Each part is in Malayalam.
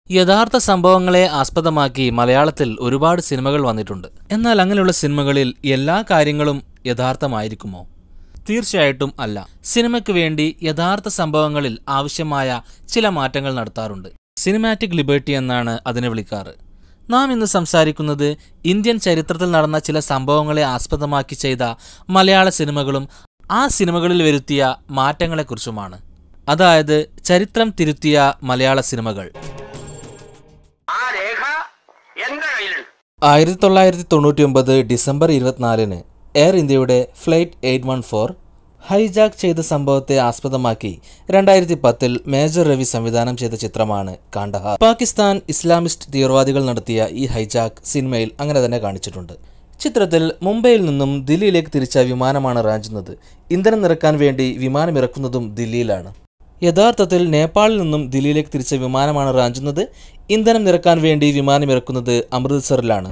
യഥാർത്ഥ സംഭവങ്ങളെ ആസ്പദമാക്കി മലയാളത്തിൽ ഒരുപാട് സിനിമകൾ വന്നിട്ടുണ്ട് എന്നാൽ അങ്ങനെയുള്ള സിനിമകളിൽ എല്ലാ കാര്യങ്ങളും യഥാർത്ഥമായിരിക്കുമോ തീർച്ചയായിട്ടും അല്ല സിനിമയ്ക്ക് വേണ്ടി യഥാർത്ഥ സംഭവങ്ങളിൽ ആവശ്യമായ ചില മാറ്റങ്ങൾ നടത്താറുണ്ട് സിനിമാറ്റിക് ലിബർട്ടി എന്നാണ് അതിനെ വിളിക്കാറ് നാം ഇന്ന് സംസാരിക്കുന്നത് ഇന്ത്യൻ ചരിത്രത്തിൽ നടന്ന ചില സംഭവങ്ങളെ ആസ്പദമാക്കി ചെയ്ത മലയാള സിനിമകളും ആ സിനിമകളിൽ വരുത്തിയ മാറ്റങ്ങളെക്കുറിച്ചുമാണ് അതായത് ചരിത്രം തിരുത്തിയ മലയാള സിനിമകൾ ആ രേഖ എന്റെ കയ്യിലുണ്ട് ആയിരത്തി തൊള്ളായിരത്തി തൊണ്ണൂറ്റി ഒമ്പത് ഡിസംബർ ഇരുപത്തിനാലിന് എയർ ഇന്ത്യയുടെ flight eight one four hijack ചെയ്ത സംഭവത്തെ ആസ്പദമാക്കി രണ്ടായിരത്തി പത്തിൽ മേജർ രവി സംവിധാനം ചെയ്ത ചിത്രമാണ് കാണ്ഡഹാർ പാകിസ്ഥാൻ ഇസ്ലാമിസ്റ്റ് തീവ്രവാദികൾ നടത്തിയ ഈ ഹൈജാക്ക് സിനിമയിൽ അങ്ങനെ തന്നെ കാണിച്ചിട്ടുണ്ട് ചിത്രത്തിൽ മുംബൈയിൽ നിന്നും ദില്ലിയിലേക്ക് തിരിച്ച വിമാനമാണ് റാഞ്ചുന്നത് ഇന്ധനം നിറക്കാൻ വേണ്ടി വിമാനം ഇറക്കുന്നതും ദില്ലിയിലാണ് യഥാർത്ഥത്തിൽ നേപ്പാളിൽ നിന്നും ദില്ലിയിലേക്ക് തിരിച്ച വിമാനമാണ് റാഞ്ചുന്നത് ഇന്ധനം നിറക്കാൻ വേണ്ടി വിമാനം ഇറക്കുന്നത് അമൃത്സറിലാണ്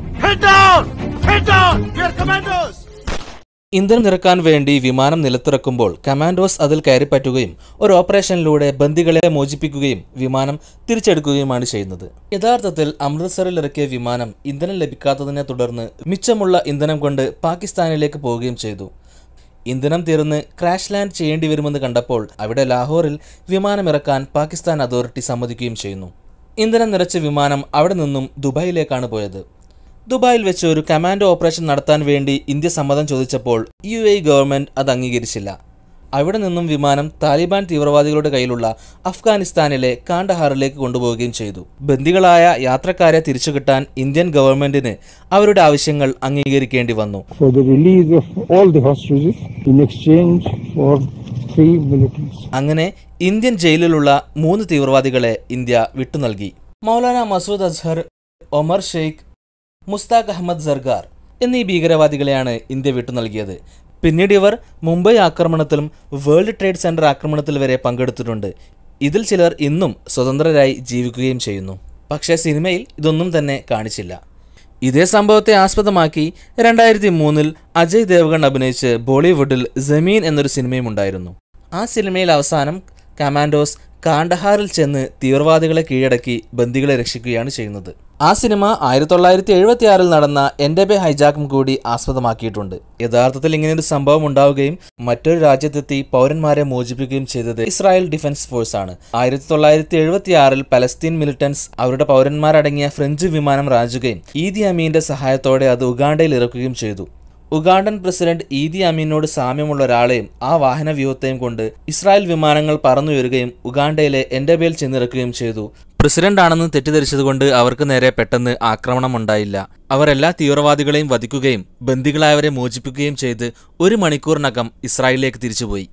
ഇന്ധനം നിറക്കാൻ വേണ്ടി വിമാനം നിലത്തിറക്കുമ്പോൾ കമാൻഡോസ് അതിൽ കയറിപ്പറ്റുകയും ഒരു ഓപ്പറേഷനിലൂടെ ബന്ദികളെ മോചിപ്പിക്കുകയും വിമാനം തിരിച്ചെടുക്കുകയുമാണ് ചെയ്യുന്നത് യഥാർത്ഥത്തിൽ അമൃത്സറിൽ ഇറക്കിയ വിമാനം ഇന്ധനം ലഭിക്കാത്തതിനെ തുടർന്ന് മിച്ചമുള്ള ഇന്ധനം കൊണ്ട് പാകിസ്ഥാനിലേക്ക് പോവുകയും ചെയ്തു ഇന്ധനം തീർന്ന് ക്രാഷ് ലാൻഡ് ചെയ്യേണ്ടി വരുമെന്ന് കണ്ടപ്പോൾ അവിടെ ലാഹോറിൽ വിമാനമിറക്കാൻ പാകിസ്ഥാൻ അതോറിറ്റി സമ്മതിക്കുകയും ചെയ്യുന്നു ഇന്ധനം നിറച്ച വിമാനം അവിടെ നിന്നും ദുബായിലേക്കാണ് പോയത് ദുബായിൽ വെച്ച് ഒരു കമാൻഡോ ഓപ്പറേഷൻ നടത്താൻ വേണ്ടി ഇന്ത്യ സമ്മതം ചോദിച്ചപ്പോൾ യു എ ഗവൺമെന്റ് അത് അംഗീകരിച്ചില്ല അവിടെ നിന്നും വിമാനം താലിബാൻ തീവ്രവാദികളുടെ കയ്യിലുള്ള അഫ്ഗാനിസ്ഥാനിലെ കാണ്ഡഹാറിലേക്ക് കൊണ്ടുപോവുകയും ചെയ്തു ബന്ദികളായ യാത്രക്കാരെ തിരിച്ചുകിട്ടാൻ ഇന്ത്യൻ ഗവൺമെന്റിന് അവരുടെ ആവശ്യങ്ങൾ അംഗീകരിക്കേണ്ടി വന്നു for the release of all the hostages in exchange for free militants. അങ്ങനെ ഇന്ത്യൻ ജയിലിലുള്ള മൂന്ന് തീവ്രവാദികളെ ഇന്ത്യ വിട്ടുനൽകി മൗലാന മസൂദ് അസ്ഹർ ഒമർ ഷെയ്ഖ് മുസ്താഖ് അഹമ്മദ് സർഗാർ എന്നീ ഭീകരവാദികളെയാണ് ഇന്ത്യ വിട്ടുനൽകിയത് പിന്നീട് ഇവർ മുംബൈ ആക്രമണത്തിലും വേൾഡ് ട്രേഡ് സെന്റർ ആക്രമണത്തിൽ വരെ പങ്കെടുത്തിട്ടുണ്ട് ഇതിൽ ചിലർ ഇന്നും സ്വതന്ത്രരായി ജീവിക്കുകയും ചെയ്യുന്നു പക്ഷേ സിനിമയിൽ ഇതൊന്നും തന്നെ കാണിച്ചില്ല ഇതേ സംഭവത്തെ ആസ്പദമാക്കി രണ്ടായിരത്തി മൂന്നിൽ അജയ് ദേവഗൺ അഭിനയിച്ച് ബോളിവുഡിൽ ജമീൻ എന്നൊരു സിനിമയും ഉണ്ടായിരുന്നു ആ സിനിമയിൽ അവസാനം കമാൻഡോസ് കാണ്ഡഹാറിൽ ചെന്ന് തീവ്രവാദികളെ കീഴടക്കി ബന്ദികളെ രക്ഷിക്കുകയാണ് ചെയ്യുന്നത് ആ സിനിമ ആയിരത്തി തൊള്ളായിരത്തി എഴുപത്തി ആറിൽ നടന്ന എൻ്റെ ബേ ഹൈജാക്കും കൂടി ആസ്പദമാക്കിയിട്ടുണ്ട് യഥാർത്ഥത്തിൽ ഇങ്ങനെയൊരു സംഭവം ഉണ്ടാവുകയും മറ്റൊരു രാജ്യത്തെത്തി പൗരന്മാരെ മോചിപ്പിക്കുകയും ചെയ്തത് ഇസ്രായേൽ ഡിഫൻസ് ഫോഴ്സ് ആണ് ആയിരത്തി തൊള്ളായിരത്തി എഴുപത്തി ആറിൽ പലസ്തീൻ മിലിറ്റൻസ് അവരുടെ പൗരന്മാരടങ്ങിയ ഫ്രഞ്ച് വിമാനം റാഞ്ചുകയും ഈദി അമീന്റെ സഹായത്തോടെ അത് ഉഗാണ്ടയിൽ ഇറക്കുകയും ചെയ്തു ഉഗാണ്ടൻ പ്രസിഡന്റ് ഈദി അമീനോട് സാമ്യമുള്ള ഒരാളെയും ആ വാഹന വ്യൂഹത്തെയും കൊണ്ട് ഇസ്രായേൽ വിമാനങ്ങൾ പറന്നുയരുകയും ഉഗാണ്ടയിലെ എൻഡബേൽ ചെന്നിറക്കുകയും ചെയ്തു പ്രസിഡന്റ് ആണെന്ന് തെറ്റിദ്ധരിച്ചതുകൊണ്ട് അവർക്ക് നേരെ പെട്ടെന്ന് ആക്രമണം ഉണ്ടായില്ല അവർ എല്ലാ തീവ്രവാദികളെയും വധിക്കുകയും ബന്ദികളായവരെ മോചിപ്പിക്കുകയും ചെയ്ത് ഒരു മണിക്കൂറിനകം ഇസ്രായേലിലേക്ക് തിരിച്ചുപോയി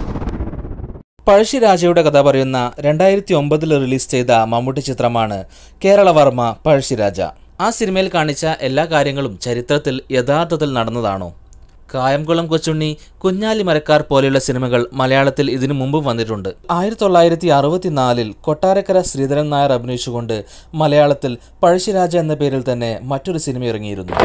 പഴശ്ശിരാജയുടെ കഥ പറയുന്ന രണ്ടായിരത്തി ഒമ്പതിൽ റിലീസ് ചെയ്ത മമ്മൂട്ടി ചിത്രമാണ് കേരളവർമ്മ പഴശ്ശിരാജ ആ സിനിമയിൽ കാണിച്ച എല്ലാ കാര്യങ്ങളും ചരിത്രത്തിൽ യഥാർത്ഥത്തിൽ നടന്നതാണോ കായംകുളം കൊച്ചുണ്ണി കുഞ്ഞാലി മരക്കാർ പോലെയുള്ള സിനിമകൾ മലയാളത്തിൽ ഇതിനു മുമ്പും വന്നിട്ടുണ്ട് ആയിരത്തി തൊള്ളായിരത്തി അറുപത്തിനാലിൽ കൊട്ടാരക്കര ശ്രീധരൻ നായർ അഭിനയിച്ചുകൊണ്ട് മലയാളത്തിൽ പഴശ്ശിരാജ എന്ന പേരിൽ തന്നെ മറ്റൊരു സിനിമ ഇറങ്ങിയിരുന്നു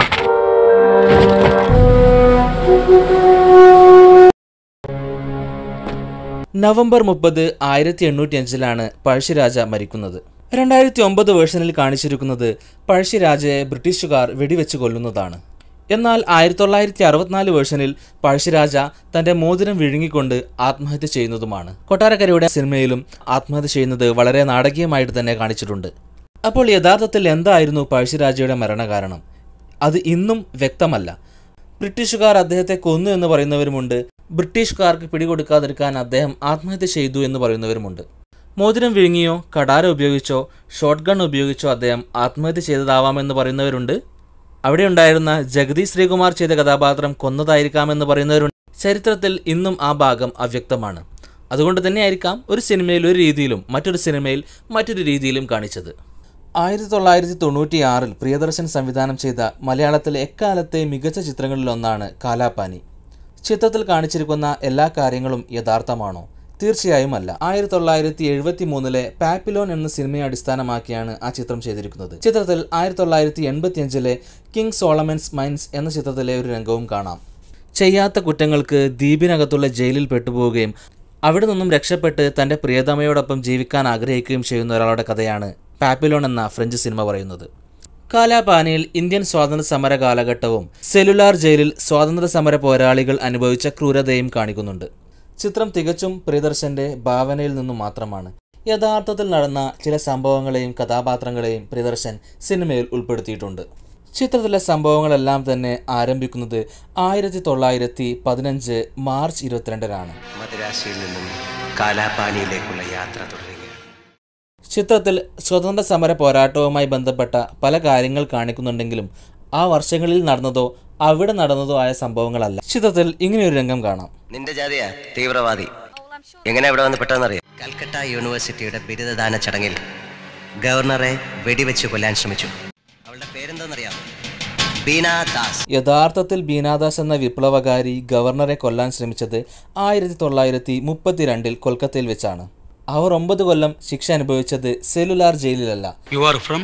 നവംബർ മുപ്പത് ആയിരത്തി എണ്ണൂറ്റി അഞ്ചിലാണ് പഴശ്ശിരാജ മരിക്കുന്നത് രണ്ടായിരത്തി ഒമ്പത് വേർഷനിൽ കാണിച്ചിരിക്കുന്നത് പഴശ്ശിരാജയെ ബ്രിട്ടീഷുകാർ വെടിവെച്ച് കൊല്ലുന്നതാണ് എന്നാൽ ആയിരത്തി തൊള്ളായിരത്തി അറുപത്തിനാല് വേർഷനിൽ പഴശ്ശിരാജ തന്റെ മോതിരം വിഴുങ്ങിക്കൊണ്ട് ആത്മഹത്യ ചെയ്യുന്നതുമാണ് കൊട്ടാരക്കരയുടെ സിനിമയിലും ആത്മഹത്യ ചെയ്യുന്നത് വളരെ നാടകീയമായിട്ട് തന്നെ കാണിച്ചിട്ടുണ്ട് അപ്പോൾ യഥാർത്ഥത്തിൽ എന്തായിരുന്നു പഴശ്ശിരാജയുടെ മരണകാരണം അത് ഇന്നും വ്യക്തമല്ല ബ്രിട്ടീഷുകാർ അദ്ദേഹത്തെ കൊന്നു എന്ന് പറയുന്നവരുമുണ്ട് ബ്രിട്ടീഷുകാർക്ക് പിടികൊടുക്കാതിരിക്കാൻ അദ്ദേഹം ആത്മഹത്യ ചെയ്തു എന്ന് പറയുന്നവരുമുണ്ട് മോതിരം വിഴുങ്ങിയോ കടാര ഉപയോഗിച്ചോ ഷോട്ട് ഗൺ ഉപയോഗിച്ചോ അദ്ദേഹം ആത്മഹത്യ ചെയ്തതാവാമെന്ന് പറയുന്നവരുണ്ട് അവിടെ ഉണ്ടായിരുന്ന ജഗതി ശ്രീകുമാർ ചെയ്ത കഥാപാത്രം കൊന്നതായിരിക്കാമെന്ന് പറയുന്നവരുണ്ട് ചരിത്രത്തിൽ ഇന്നും ആ ഭാഗം അവ്യക്തമാണ് അതുകൊണ്ട് തന്നെയായിരിക്കാം ഒരു സിനിമയിൽ ഒരു രീതിയിലും മറ്റൊരു സിനിമയിൽ മറ്റൊരു രീതിയിലും കാണിച്ചത് ആയിരത്തി തൊള്ളായിരത്തി തൊണ്ണൂറ്റി ആറിൽ പ്രിയദർശൻ സംവിധാനം ചെയ്ത മലയാളത്തിലെ എക്കാലത്തെ മികച്ച ചിത്രങ്ങളിലൊന്നാണ് കാലാപാനി ചിത്രത്തിൽ കാണിച്ചിരിക്കുന്ന എല്ലാ കാര്യങ്ങളും യഥാർത്ഥമാണോ തീർച്ചയായും അല്ല ആയിരത്തി തൊള്ളായിരത്തി എഴുപത്തി മൂന്നിലെ പാപ്പിലോൺ എന്ന സിനിമയെ അടിസ്ഥാനമാക്കിയാണ് ആ ചിത്രം ചെയ്തിരിക്കുന്നത് ചിത്രത്തിൽ ആയിരത്തി തൊള്ളായിരത്തി എൺപത്തി അഞ്ചിലെ കിങ് സോളമൻസ് മൈൻസ് എന്ന ചിത്രത്തിലെ ഒരു രംഗവും കാണാം ചെയ്യാത്ത കുറ്റങ്ങൾക്ക് ദ്വീപിനകത്തുള്ള ജയിലിൽ പെട്ടുപോവുകയും അവിടെ നിന്നും രക്ഷപ്പെട്ട് തൻ്റെ പ്രിയതമയോടൊപ്പം ജീവിക്കാൻ ആഗ്രഹിക്കുകയും ചെയ്യുന്ന ഒരാളുടെ കഥയാണ് പാപ്പിലോൺ എന്ന ഫ്രഞ്ച് സിനിമ പറയുന്നത് കാലാപാനിയിൽ ഇന്ത്യൻ സ്വാതന്ത്ര്യ സമര കാലഘട്ടവും സെല്ലുലാർ ജയിലിൽ സ്വാതന്ത്ര്യ സമര പോരാളികൾ അനുഭവിച്ച ക്രൂരതയും കാണിക്കുന്നുണ്ട് ചിത്രം തികച്ചും പ്രിയദർശന്റെ ഭാവനയിൽ നിന്നും മാത്രമാണ് യഥാർത്ഥത്തിൽ നടന്ന ചില സംഭവങ്ങളെയും കഥാപാത്രങ്ങളെയും പ്രിയദർശൻ സിനിമയിൽ ഉൾപ്പെടുത്തിയിട്ടുണ്ട് ചിത്രത്തിലെ സംഭവങ്ങളെല്ലാം തന്നെ ആരംഭിക്കുന്നത് ആയിരത്തി തൊള്ളായിരത്തി പതിനഞ്ച് മാർച്ച് ഇരുപത്തിരണ്ടിനാണ് മദ്രാശിയിൽ നിന്നും കാലാപാനിയിലേക്കുള്ള യാത്ര തുടരുകയാണ് ചിത്രത്തിൽ സ്വതന്ത്ര സമര പോരാട്ടവുമായി ബന്ധപ്പെട്ട പല കാര്യങ്ങൾ കാണിക്കുന്നുണ്ടെങ്കിലും ആ വർഷങ്ങളിൽ നടന്നതോ അവിടെ നടന്നതോ ആയ സംഭവങ്ങളല്ല ചിത്രത്തിൽ ഇങ്ങനെയൊരു രംഗം കാണാം നിന്റെ ജാതിയാ തീവ്രവാദി എങ്ങനെ ഇവിടെ വന്ന് പെട്ടെന്നറിയാം കൽക്കട്ട യൂണിവേഴ്സിറ്റിയുടെ ബിരുദദാന ചടങ്ങിൽ ഗവർണറെ വെടിവെച്ച് കൊല്ലാൻ ശ്രമിച്ചു അവളുടെ പേരെന്താണെന്നറിയാം ബീന ദാസ് യഥാർത്ഥത്തിൽ ബീനാദാസ് എന്ന വിപ്ലവകാരി ഗവർണറെ കൊല്ലാൻ ശ്രമിച്ചത് ആയിരത്തി തൊള്ളായിരത്തി മുപ്പത്തിരണ്ടിൽ കൊൽക്കത്തയിൽ വെച്ചാണ് അവർ ഒമ്പത് കൊല്ലം ശിക്ഷ അനുഭവിച്ചത് സെല്ലുലാർ ജയിലിലല്ല You are from?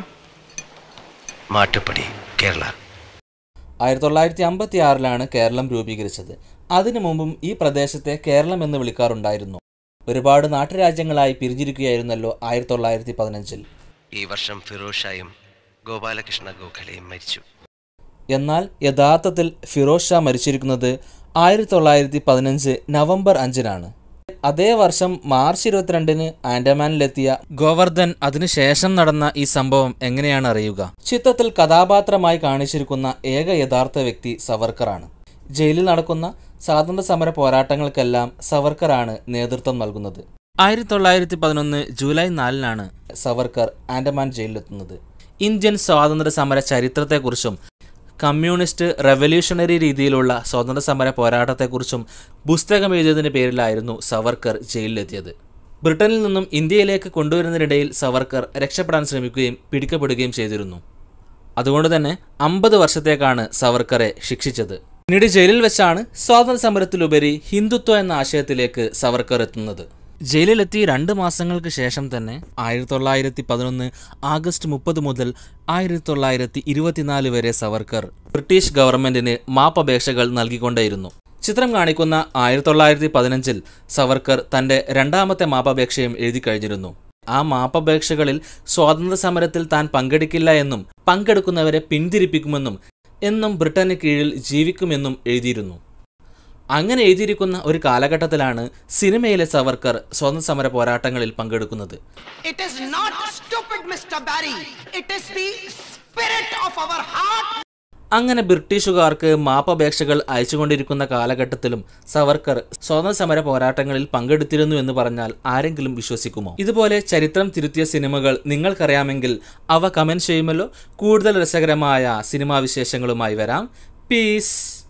Mattupetty Kerala ആയിരത്തി തൊള്ളായിരത്തി അമ്പത്തി ആറിലാണ് കേരളം രൂപീകരിച്ചത് അതിനു മുമ്പും ഈ പ്രദേശത്തെ കേരളം എന്ന് വിളിക്കാറുണ്ടായിരുന്നു ഒരുപാട് നാട്ടുരാജ്യങ്ങളായി പിരിഞ്ഞിരിക്കുകയായിരുന്നല്ലോ ആയിരത്തി തൊള്ളായിരത്തി പതിനഞ്ചിൽ ഈ വർഷം ഫിറോസ് ഷായും ഗോപാലകൃഷ്ണ ഗോഖലെയും മരിച്ചു എന്നാൽ യഥാർത്ഥത്തിൽ ഫിറോസ് ഷാ മരിച്ചിരിക്കുന്നത് ആയിരത്തി തൊള്ളായിരത്തി പതിനഞ്ച് നവംബർ അഞ്ചിനാണ് അതേ വർഷം മാർച്ച് ഇരുപത്തിരണ്ടിന് ആൻഡമാനിലെത്തിയ ഗോവർദ്ധൻ അതിനുശേഷം നടന്ന ഈ സംഭവം എങ്ങനെയാണ് അറിയുക ചിത്രത്തിൽ കഥാപാത്രമായി കാണിച്ചിരിക്കുന്ന ഏക യഥാർത്ഥ വ്യക്തി സവർക്കറാണ് ജയിലിൽ നടക്കുന്ന സ്വാതന്ത്ര്യ സമര പോരാട്ടങ്ങൾക്കെല്ലാം സവർക്കറാണ് നേതൃത്വം നൽകുന്നത് ആയിരത്തി തൊള്ളായിരത്തി പതിനൊന്ന് ജൂലൈ നാലിനാണ് സവർക്കർ ആൻഡമാൻ ജയിലിലെത്തുന്നത് ഇന്ത്യൻ സ്വാതന്ത്ര്യ സമര ചരിത്രത്തെക്കുറിച്ചും കമ്മ്യൂണിസ്റ്റ് റെവല്യൂഷണറി രീതിയിലുള്ള സ്വാതന്ത്ര്യ സമര പോരാട്ടത്തെക്കുറിച്ചും പുസ്തകം എഴുതിയതിൻ്റെ പേരിലായിരുന്നു സവർക്കർ ജയിലിലെത്തിയത് ബ്രിട്ടനിൽ നിന്നും ഇന്ത്യയിലേക്ക് കൊണ്ടുവരുന്നതിനിടയിൽ സവർക്കർ രക്ഷപ്പെടാൻ ശ്രമിക്കുകയും പിടിക്കപ്പെടുകയും ചെയ്തിരുന്നു അതുകൊണ്ട് തന്നെ അമ്പത് വർഷത്തേക്കാണ് സവർക്കറെ ശിക്ഷിച്ചത് പിന്നീട് ജയിലിൽ വെച്ചാണ് സ്വാതന്ത്ര്യ സമരത്തിലുപരി ഹിന്ദുത്വ എന്ന ആശയത്തിലേക്ക് സവർക്കർ എത്തുന്നത് ജയിലിലെത്തി രണ്ട് മാസങ്ങൾക്ക് ശേഷം തന്നെ ആയിരത്തി തൊള്ളായിരത്തി പതിനൊന്ന് ആഗസ്റ്റ് മുപ്പത് മുതൽ ആയിരത്തി തൊള്ളായിരത്തി ഇരുപത്തിനാല് വരെ സവർക്കർ ബ്രിട്ടീഷ് ഗവൺമെന്റിന് മാപ്പപേക്ഷകൾ നൽകിക്കൊണ്ടേയിരുന്നു ചിത്രം കാണിക്കുന്ന ആയിരത്തി തൊള്ളായിരത്തി പതിനഞ്ചിൽ സവർക്കർ തന്റെ രണ്ടാമത്തെ മാപ്പപേക്ഷയും എഴുതി കഴിഞ്ഞിരുന്നു ആ മാപ്പപേക്ഷകളിൽ സ്വാതന്ത്ര്യ സമരത്തിൽ താൻ പങ്കെടുക്കില്ല എന്നും പങ്കെടുക്കുന്നവരെ പിന്തിരിപ്പിക്കുമെന്നും എന്നും ബ്രിട്ടന് കീഴിൽ ജീവിക്കുമെന്നും എഴുതിയിരുന്നു അങ്ങനെ എഴുതിയിരിക്കുന്ന ഒരു കാലഘട്ടത്തിലാണ് സിനിമയിലെ സവർക്കർ സ്വാതന്ത്ര്യ സമര പോരാട്ടങ്ങളിൽ പങ്കെടുക്കുന്നത് It is not stupid, Mr. Barry. It is the spirit of our heart. അങ്ങനെ ബ്രിട്ടീഷുകാർക്ക് മാപ്പപേക്ഷകൾ അയച്ചുകൊണ്ടിരിക്കുന്ന കാലഘട്ടത്തിലും സവർക്കർ സ്വാതന്ത്ര്യ സമര പോരാട്ടങ്ങളിൽ പങ്കെടുത്തിരുന്നു എന്ന് പറഞ്ഞാൽ ആരെങ്കിലും വിശ്വസിക്കുമോ ഇതുപോലെ ചരിത്രം തിരുത്തിയ സിനിമകൾ നിങ്ങൾക്കറിയാമെങ്കിൽ അവ കമന്റ് ചെയ്യുമല്ലോ കൂടുതൽ രസകരമായ സിനിമാ വിശേഷങ്ങളുമായി വരാം പീസ്